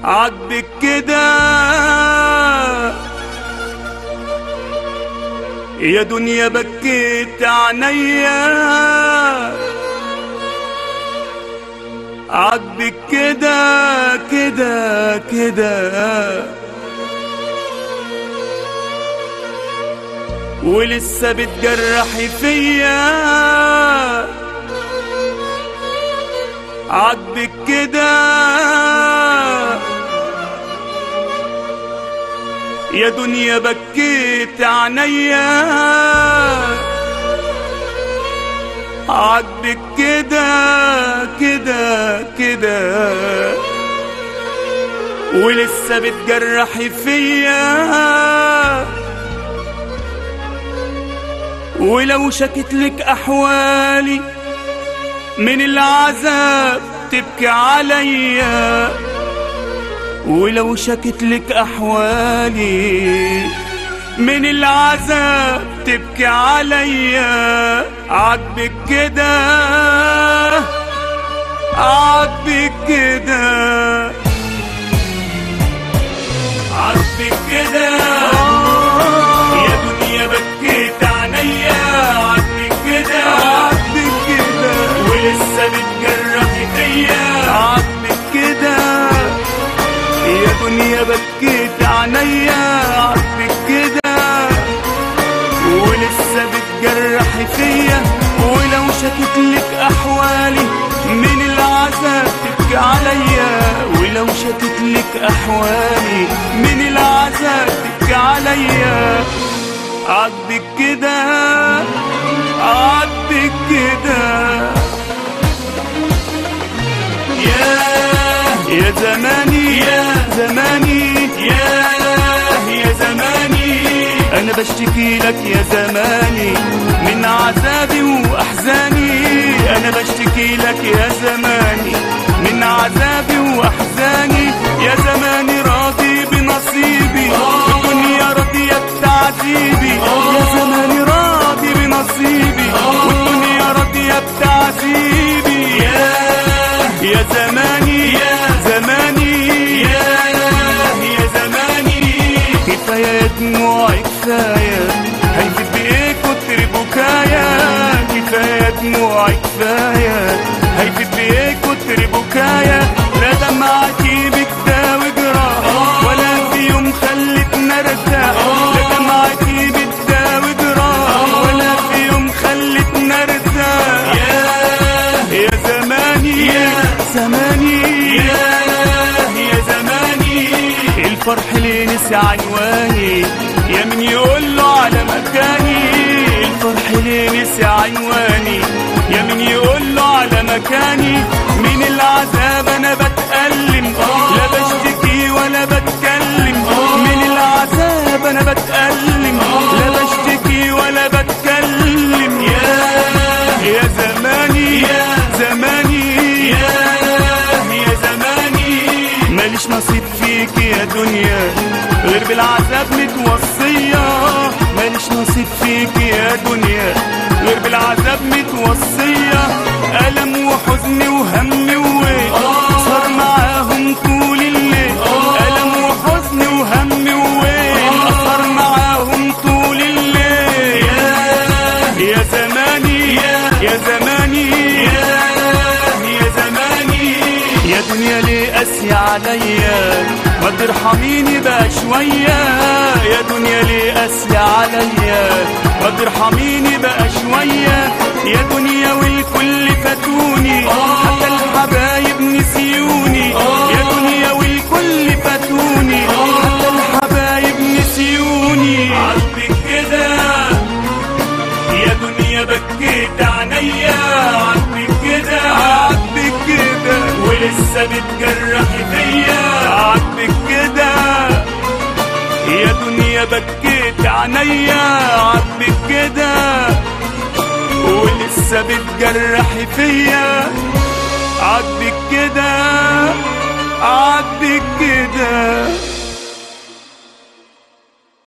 عاتبك كده يا دنيا بكيت عينيا عاتبك كده كده كده ولسه بتجرحي فيا عاتبك كده يا دنيا بكيت عينيا عاتبك كده كده كده ولسه بتجرحي فيا ولو شكت لك احوالي من العذاب تبكي عليا ولو شكت لك احوالي من العذاب تبكي عليا عاتبك كده عاتبك كده عاتبك كده يا دنيا بكيت عينيا عاتبك كده عاتبك كده ولسه بتجرحي فيا عاتبك كده يا دنيا بكيت عينيا عاتبك كده ولسه بتجرحي فيا ولو شكت لك احوالي من العذاب تبكي عليا ولو شكت لك احوالي من العذاب تبكي عليا عاتبك كده عاتبك كده يا يا زماني يا زماني يا يا زماني انا بشتكي لك يا زماني من عذابي واحزاني انا بشتكي لك يا زماني من عذابي واحزاني يا زماني راضي بنصيبي والدنيا راضية بتعذيبي يا زماني راضي بنصيبي والدنيا راضية بتعذيبي يا يا زماني يا زماني يا يا زماني كفاية دموعي كفاية هيفيد بإيه كتر بكايا كفاية دموعي كفاية هيفيد بإيه كتر بكايا لا دمعتي بتداوي جراح ولا في يوم خلتنا ارتاح لا دمعتي بتداوي جراح ولا في يوم خلتنا ارتاح يا يا زماني يا زماني يا يا زماني الفرح اللي نسي عنواني يا من يقول له على مكاني الفرح اللي نسي عنواني يا من يقول له على مكاني من العذاب انا بتألم لا بشتكي ولا بتكلم من العذاب انا بتألم لا بشتكي ولا بتكلم يا يا زماني يا زماني يا يا زماني ماليش نصيب فيك يا دنيا غير بالعذاب متوصية ماليش نصيب فيك يا دنيا غير بالعذاب متوصية ألم وحزن وهم وويل صار معاهم طول الليل ألم وحزن وهم وويل صار معاهم طول الليل يا زماني يا زماني يا يا زماني يا دنيا ليه قاسية عليا ما ترحميني بقى شوية يا دنيا ليه قاسية عليا ما ترحميني بقى شوية يا دنيا والكل فاتوني حتى الحبايب نسيوني يا دنيا والكل فاتوني حتى الحبايب نسيوني عاتبك كده يا دنيا بكيت عينيا عاتبك كده عاتبك كده ولسه بتجرحي فيا عاتبك كده يا دنيا بكيت عينيا عاتبك كده ولسه بتجرحي فيا عاتبك كده عاتبك كده